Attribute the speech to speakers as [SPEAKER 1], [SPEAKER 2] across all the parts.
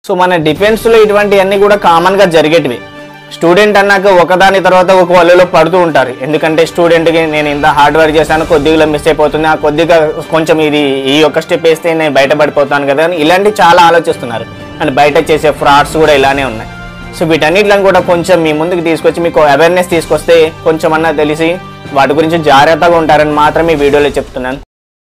[SPEAKER 1] so మన డిఫెన్స్లో ఇటువంటివన్నీ కూడా కామన్గా జరిగేటివి స్టూడెంట్ అన్నాక ఒకదాని తర్వాత ఒక వాళ్ళలో పడుతూ ఉంటారు ఎందుకంటే స్టూడెంట్కి నేను ఇంత హార్డ్ వర్క్ చేశాను కొద్దిగా మిస్ అయిపోతుంది ఆ కొద్దిగా కొంచెం ఇది ఈ ఒక్క స్టెప్ వేస్తే నేను బయటపడిపోతాను కదా అని ఇలాంటి చాలా ఆలోచిస్తున్నారు అండ్ బయట చేసే ఫ్రాడ్స్ కూడా ఇలానే ఉన్నాయి సో వీటన్నిటిని కూడా కొంచెం మీ ముందుకు తీసుకొచ్చి మీకు అవేర్నెస్ తీసుకొస్తే కొంచెం అన్నా తెలిసి వాటి గురించి జాగ్రత్తగా ఉంటారని మాత్రమే ఈ వీడియోలో చెప్తున్నాను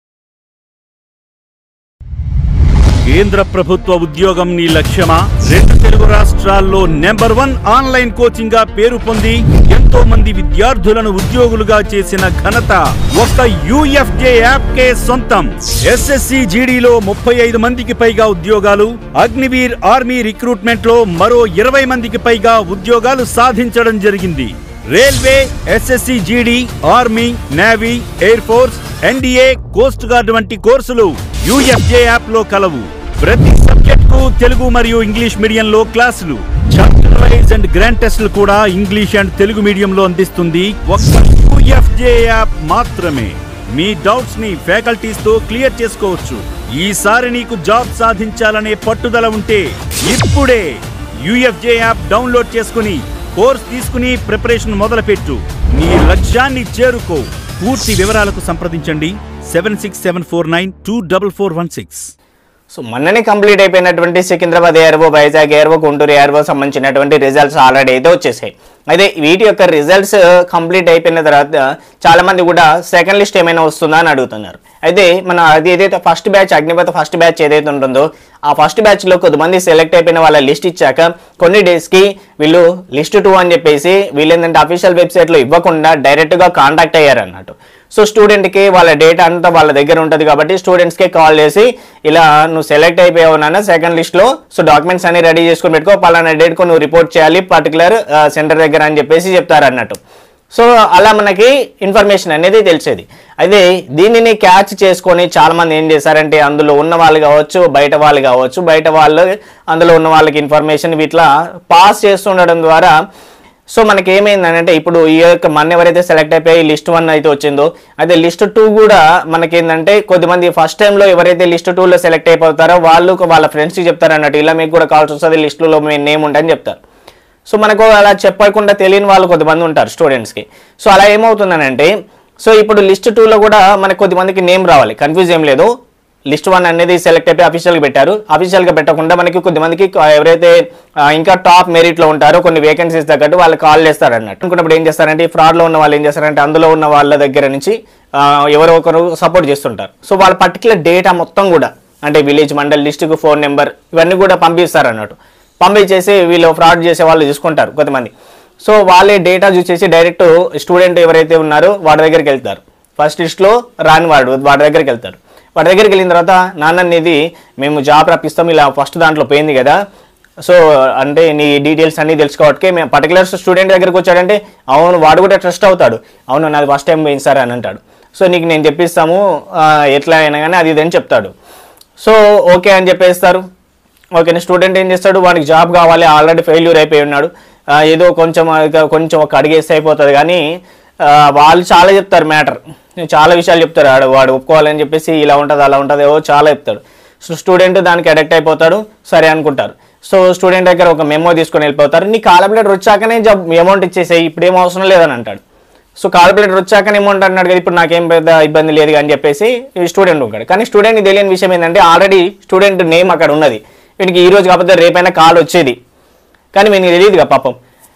[SPEAKER 2] కేంద్ర ప్రభుత్వ ఉద్యోగం నీ లక్ష్యమా రెండు తెలుగు రాష్ట్రాల్లో నెంబర్ వన్ ఆన్లైన్ కోచింగ్ గా పేరు పొంది ఎంతో మంది విద్యార్థులను ఉద్యోగులుగా చేసిన ఘనత ఒక్క యుఎఫ్జే యాప్ కే సొంతం ఎస్ఎస్సి జీడీలో ముప్పై ఐదు మందికి పైగా ఉద్యోగాలు అగ్నివీర్ ఆర్మీ రిక్రూట్మెంట్ లో మరో ఇరవై మందికి పైగా ఉద్యోగాలు సాధించడం జరిగింది railway SSC GD army navy air force NDA coast guard వంటి కోర్సులు యుఎఫ్జే యాప్ లో కలవు ప్రతి సబ్జెక్ట్ కు తెలుగు మరియు ఇంగ్లీష్ మీడియంలో క్లాసులు చాప్టర్ వైజ్ అండ్ గ్రాండ్ టెస్టులు కూడా ఇంగ్లీష్ అండ్ తెలుగు మీడియంలో అందిస్తుంది ఒక్క యుఎఫ్జే యాప్ మాత్రమే మీ డౌట్స్ ని ఫ్యాకల్టీస్ తో క్లియర్ చేసుకోవచ్చు ఈసారి నీకు జాబ్ సాధించాలనే పట్టుదల ఉంటే ఇప్పుడే యుఎఫ్జే యాప్ డౌన్లోడ్ చేసుకుని కోర్స్ తీసుకుని ప్రిపరేషన్ మొదలుపెట్టు నీ లక్ష్యాన్ని చేరుకో పూర్తి వివరాలకు సంప్రదించండి seven six seven four nine two double four one six
[SPEAKER 1] so మొన్ననే కంప్లీట్ అయిపోయినటువంటి సికింద్రాబాద్ ఎయిర్వో వైజాగ్ ఎయిర్వో గుంటూరు ఎయిర్వో సంబంధించినటువంటి రిజల్ట్స్ ఆల్రెడీ అయితే వచ్చేసాయి అయితే వీటి యొక్క రిజల్ట్స్ కంప్లీట్ అయిపోయిన తర్వాత చాలా మంది కూడా సెకండ్ లిస్ట్ ఏమైనా వస్తుందా అని అడుగుతున్నారు అయితే మన అది ఏదైతే first batch Agnipath first batch ఏదైతే ఉంటుందో ఆ ఫస్ట్ బ్యాచ్లో కొద్దిమంది సెలెక్ట్ అయిపోయిన వాళ్ళ లిస్ట్ ఇచ్చాక కొన్ని డేస్కి వీళ్ళు లిస్ట్ టూ అని చెప్పేసి వీళ్ళు ఏంటంటే అఫీషియల్ వెబ్సైట్లో ఇవ్వకుండా డైరెక్ట్గా కాంటాక్ట్ అయ్యారు అన్నట్టు సో స్టూడెంట్కి వాళ్ళ డేటా అంతా వాళ్ళ దగ్గర ఉంటుంది కాబట్టి స్టూడెంట్స్కి కాల్ చేసి ఇలా నువ్వు సెలెక్ట్ అయిపోయావు నాన్న సెకండ్ లిస్ట్లో సో డాక్యుమెంట్స్ అన్ని రెడీ చేసుకొని పెట్టుకో పలానా డేట్కు నువ్వు రిపోర్ట్ చేయాలి పర్టికులర్ సెంటర్ దగ్గర అని చెప్పేసి చెప్తారు అన్నట్టు సో అలా మనకి ఇన్ఫర్మేషన్ అనేది తెలిసేది అయితే దీనిని క్యాచ్ చేసుకొని చాలామంది ఏం చేశారంటే అందులో ఉన్న వాళ్ళు కావచ్చు బయట వాళ్ళు కావచ్చు బయట వాళ్ళు అందులో ఉన్న వాళ్ళకి ఇన్ఫర్మేషన్ ఇట్లా పాస్ చేస్తుండడం ద్వారా సో మనకి ఏమైందంటే ఇప్పుడు ఈ యొక్క మన ఎవరైతే సెలెక్ట్ అయిపోయి లిస్ట్ వన్ అయితే వచ్చిందో అయితే లిస్ట్ టూ కూడా మనకేందంటే కొద్దిమంది ఫస్ట్ టైంలో ఎవరైతే లిస్ట్ టూలో సెలెక్ట్ అయిపోతారో వాళ్ళు వాళ్ళ ఫ్రెండ్స్కి చెప్తారు అన్నట్టు ఇలా మీకు కూడా కావాల్సి వస్తుంది లిస్టులో మీ నేమ్ ఉంటుందని చెప్తారు సో మనకు అలా చెప్పకుండా తెలియని వాళ్ళు కొద్దిమంది ఉంటారు స్టూడెంట్స్కి సో అలా ఏమవుతుందనంటే సో ఇప్పుడు లిస్ట్ టూలో కూడా మనకు కొద్దిమందికి నేమ్ రావాలి కన్ఫ్యూజ్ ఏం లేదు లిస్ట్ వన్ అనేది సెలెక్ట్ అయిపోయి అఫీషియల్గా పెట్టారు అఫీషియల్గా పెట్టకుండా మనకి కొద్దిమందికి ఎవరైతే ఆ, ఇంకా టాప్ మెరిట్లో ఉంటారో కొన్ని వేకెన్సీస్ తగ్గట్టు వాళ్ళు కాల్ చేస్తారు అన్నట్టు అనుకున్నప్పుడు ఏం చేస్తారంటే ఈ ఫ్రాడ్లో ఉన్న వాళ్ళు ఏం చేస్తారంటే అందులో ఉన్న వాళ్ళ దగ్గర నుంచి ఆ, ఎవరో ఒకరు సపోర్ట్ చేస్తుంటారు సో వాళ్ళ పర్టికులర్ డేటా మొత్తం కూడా అంటే village mandal district phone number ఇవన్నీ కూడా పంపిస్తారు అన్నట్టు పంపించేసి వీళ్ళు ఫ్రాడ్ చేసే వాళ్ళు చూసుకుంటారు కొంతమంది సో వాళ్ళే డేటా చూసేసి డైరెక్ట్ స్టూడెంట్ ఎవరైతే ఉన్నారో వాడి దగ్గరికి వెళ్తారు ఫస్ట్ లిస్ట్లో రాని వాడు వాడి దగ్గరికి వెళ్తారు వాడి దగ్గరికి వెళ్ళిన తర్వాత నాన్న ఇది మేము జాబ్ రప్పిస్తాం ఇలా ఫస్ట్ దాంట్లో పోయింది కదా సో అంటే నీ డీటెయిల్స్ అన్నీ తెలుసుకోవడానికి మేము పర్టికులర్ స్టూడెంట్ దగ్గరికి వచ్చాడంటే అవును వాడు కూడా ట్రస్ట్ అవుతాడు అవును నాది ఫస్ట్ టైం పోయింది సార్ అని అంటాడు సో నీకు నేను చెప్పిస్తాము ఆ, ఎట్లా అయినా కానీ అది ఇది అని చెప్తాడు సో ఓకే అని చెప్పేస్తారు ఓకే స్టూడెంట్ ఏం చేస్తాడు వాడికి జాబ్ కావాలి ఆల్రెడీ ఫెయిల్యూర్ అయిపోయి ఉన్నాడు ఆ, ఏదో కొంచెం ఇక కొంచెం ఒక అడిగేస్తే అయిపోతుంది కానీ ఆ, వాళ్ళు చాలా చెప్తారు మ్యాటర్ చాలా విషయాలు చెప్తారు వాడు వాడు ఒప్పుకోవాలని చెప్పేసి ఇలా ఉంటుంది అలా ఉంటుంది ఏవో చాలా చెప్తాడు సో స్టూడెంట్ దానికి అడక్ట్ అయిపోతాడు సరే అనుకుంటారు సో స్టూడెంట్ దగ్గర ఒక మెమో తీసుకొని వెళ్ళిపోతారు నీ కాలకులేటర్ వచ్చాకనే జాబ్ అమౌంట్ ఇచ్చేసేయి ఇప్పుడు ఏం అవసరం లేదని అంటాడు సో కాలిక్యులేటర్ వచ్చాక అమౌంట్ అన్నాడు కదా ఇప్పుడు నాకేం పెద్ద ఇబ్బంది లేదు అని చెప్పేసి ఈ స్టూడెంట్ ఉంటాడు కానీ స్టూడెంట్కి తెలియని విషయం ఏంటంటే ఆల్రెడీ స్టూడెంట్ నేమ్ అక్కడ ఉన్నది వీనికి ఈ రోజు కాకపోతే రేపైనా కాల్ వచ్చేది కానీ వీనికి తెలియదుగా పాపం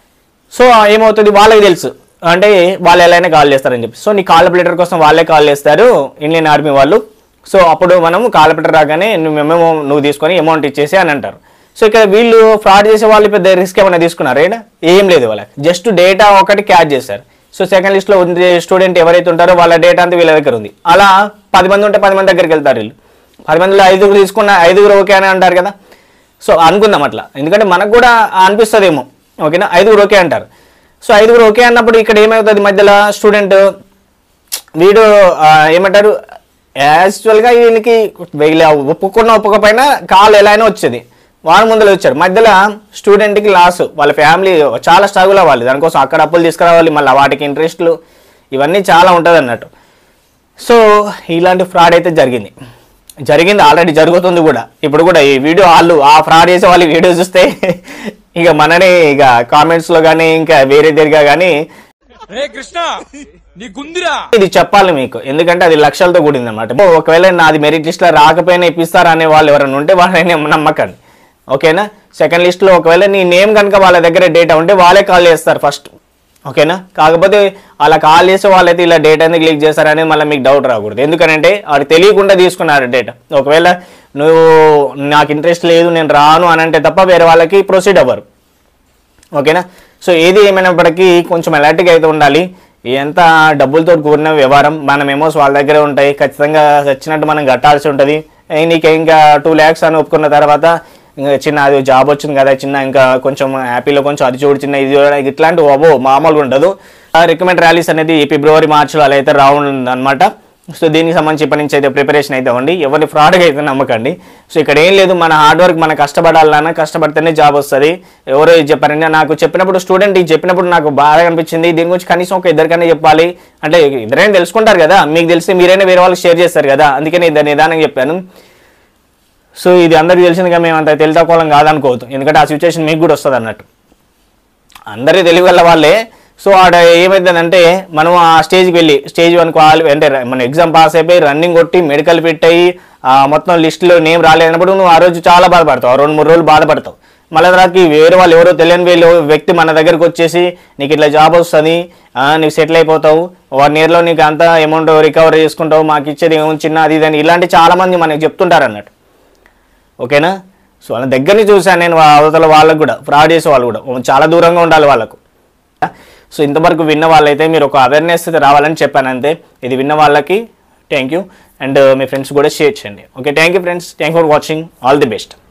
[SPEAKER 1] సో ఏమవుతుంది వాళ్ళకి తెలుసు అంటే వాళ్ళు ఎలా అయినా కాల్ చేస్తారని చెప్పి సో నీ కాలిక్యులేటర్ కోసం వాళ్ళే కాల్ చేస్తారు ఇండియన్ ఆర్మీ వాళ్ళు సో అప్పుడు మనం కాలిక్యులేటర్ రాగానే నువ్వు మేము నువ్వు తీసుకొని అమౌంట్ ఇచ్చేసి అని అంటారు సో ఇక్కడ వీళ్ళు ఫ్రాడ్ చేసే వాళ్ళు పెద్ద రిస్క్ ఏమైనా తీసుకున్నారు ఏడా ఏం లేదు వాళ్ళకి జస్ట్ డేటా ఒకటి క్యాచ్ చేశారు సో సెకండ్ లిస్ట్లో ఉంది స్టూడెంట్ ఎవరైతే ఉంటారో వాళ్ళ డేటా అంతా వీళ్ళ దగ్గర ఉంది అలా పది మంది ఉంటే పది మంది దగ్గరికి వెళ్తారు వీళ్ళు పది మందిలో ఐదుగురు తీసుకున్న ఐదుగురు ఓకే అని అంటారు కదా సో అనుకుందాం అట్లా ఎందుకంటే మనకు కూడా అనిపిస్తుందేమో ఓకేనా ఐదుగురు ఓకే అంటారు సో ఐదుగురు ఓకే అన్నప్పుడు ఇక్కడ ఏమవుతుంది మధ్యలో స్టూడెంట్ వీడు ఆ, ఏమంటారు యాక్చువల్గా వీళ్ళకి వీళ్ళ ఒప్పుకున్న ఒప్పుకపోయినా కాల్ ఎలా అయినా వచ్చేది వాడు ముందర వచ్చాడు మధ్యలో స్టూడెంట్కి లాస్ వాళ్ళ ఫ్యామిలీ చాలా స్ట్రగుల్ అవ్వాలి దానికోసం అక్కడ అప్పులు తీసుకురావాలి మళ్ళీ వాటికి ఇంట్రెస్ట్లు ఇవన్నీ చాలా ఉంటుంది అన్నట్టు సో ఇలాంటి ఫ్రాడ్ అయితే జరిగింది జరిగింది ఆల్రెడీ జరుగుతుంది కూడా ఇప్పుడు కూడా ఈ వీడియో వాళ్ళు ఆ ఫ్రాడ్ చేసే వాళ్ళు వీడియో చూస్తే ఇక మనని ఇక కామెంట్స్లో కానీ ఇంకా వేరే దగ్గర కానీ
[SPEAKER 3] రే కృష్ణ నీ గుందిరా
[SPEAKER 1] ఇది చెప్పాలి మీకు ఎందుకంటే అది లక్షలతో కూడింది అనమాట ఒకవేళ నాది మెరిట్ లిస్ట్ లో రాకపోయినా ఇప్పిస్తారు అనే వాళ్ళు ఎవరైనా ఉంటే వాళ్ళని నమ్మకండి ఓకేనా సెకండ్ లిస్ట్ లో ఒకవేళ నీ నేమ్ కనుక వాళ్ళ దగ్గర డేటా ఉంటే వాళ్ళే కాల్ చేస్తారు ఫస్ట్ ఓకేనా కాకపోతే అలా కాల్ చేసే వాళ్ళైతే ఇలా డేటా ఎందుకు క్లిక్ చేస్తారనేది మళ్ళీ మీకు డౌట్ రాకూడదు ఎందుకంటే వాడు తెలియకుండా తీసుకున్నారు డేటా ఒకవేళ నువ్వు నాకు ఇంట్రెస్ట్ లేదు నేను రాను అని అంటే తప్ప వేరే వాళ్ళకి ప్రొసీడ్ అవ్వరు ఓకేనా సో ఏది ఏమైనప్పటికీ కొంచెం అలర్ట్గా అయితే ఉండాలి ఎంత డబ్బులతో కూడిన వ్యవహారం మన మెమోస్ వాళ్ళ దగ్గరే ఉంటాయి ఖచ్చితంగా వచ్చినట్టు మనం కట్టాల్సి ఉంటుంది ఏ నీకు ఇంకా టూ ల్యాక్స్ అని ఒప్పుకున్న తర్వాత ఇంకా చిన్న అది జాబ్ వచ్చింది కదా చిన్న ఇంకా కొంచెం హ్యాపీలో కొంచెం అది చూడు చిన్న ఇది చూడు ఇట్లాంటి ఓబో మామూలుగా ఉండదు రికమెండ్ ర్యాలీస్ అనేది ఈ ఫిబ్రవరి మార్చిలో అలా అయితే రావుంది అనమాట సో దీనికి సంబంధించి ఇప్పటి నుంచి అయితే ప్రిపరేషన్ అయితే ఉండి ఎవరిని ఫ్రాడ్గా అయితే నమ్మకండి సో ఇక్కడ ఏం లేదు మన హార్డ్ వర్క్ మన కష్టపడాలన్నా కష్టపడితేనే జాబ్ వస్తుంది ఎవరో ఇది చెప్పారంటే నాకు చెప్పినప్పుడు స్టూడెంట్ ఇది చెప్పినప్పుడు నాకు బాగా అనిపించింది దీని గురించి కనీసం ఒక ఇద్దరికైనా చెప్పాలి అంటే ఇద్దరైనా తెలుసుకుంటారు కదా మీకు తెలిసి మీరైనా వేరే వాళ్ళకి షేర్ చేస్తారు కదా అందుకని ఇద్దరు నిదానంగా చెప్పాను సో ఇది అందరికీ తెలిసిందిగా మేము అంత తెలితకోలం కాదనుకోవద్దు ఎందుకంటే ఆ సిచ్యువేషన్ మీకు కూడా వస్తుంది అన్నట్టు అందరి తెలివి వల్ల వాళ్ళే సో ఆడ ఏమైందంటే మనం ఆ స్టేజ్కి వెళ్ళి స్టేజ్ వన్ క్వాలి అంటే ర- మన ఎగ్జామ్ పాస్ అయిపోయి రన్నింగ్ కొట్టి మెడికల్ ఫిట్ అయ్యి ఆ మొత్తం లిస్టులో నేమ్ రాలేనప్పుడు నువ్వు ఆ రోజు చాలా బాధపడతావు ఆ రెండు మూడు రోజులు బాధపడతావు మళ్ళీ తర్వాతకి వేరే వాళ్ళు ఎవరో తెలియని వీళ్ళు వ్యక్తి మన దగ్గరకు వచ్చేసి నీకు ఇట్లా జాబ్ వస్తుంది నీకు సెటిల్ అయిపోతావు వన్ ఇయర్లో నీకు అంత అమౌంట్ రికవర్ చేసుకుంటావు మాకు ఇచ్చేది ఏమో చిన్న అది ఇది అని ఇలాంటి చాలా మంది మనకి చెప్తుంటారు అన్నట్టు ఓకేనా సో వాళ్ళ దగ్గరని చూశాను నేను వా- అవతల వాళ్ళకు కూడా ఫ్రాడ్ చేసే వాళ్ళు కూడా చాలా దూరంగా ఉండాలి వాళ్ళకు సో ఇంతవరకు విన్న వాళ్ళైతే మీరు ఒక అవేర్నెస్ అయితే రావాలని చెప్పాను అంతే ఇది విన్న వాళ్ళకి థ్యాంక్ యూ అండ్ మీ ఫ్రెండ్స్ కూడా షేర్ చేయండి okay thank you friends thank for watching all the best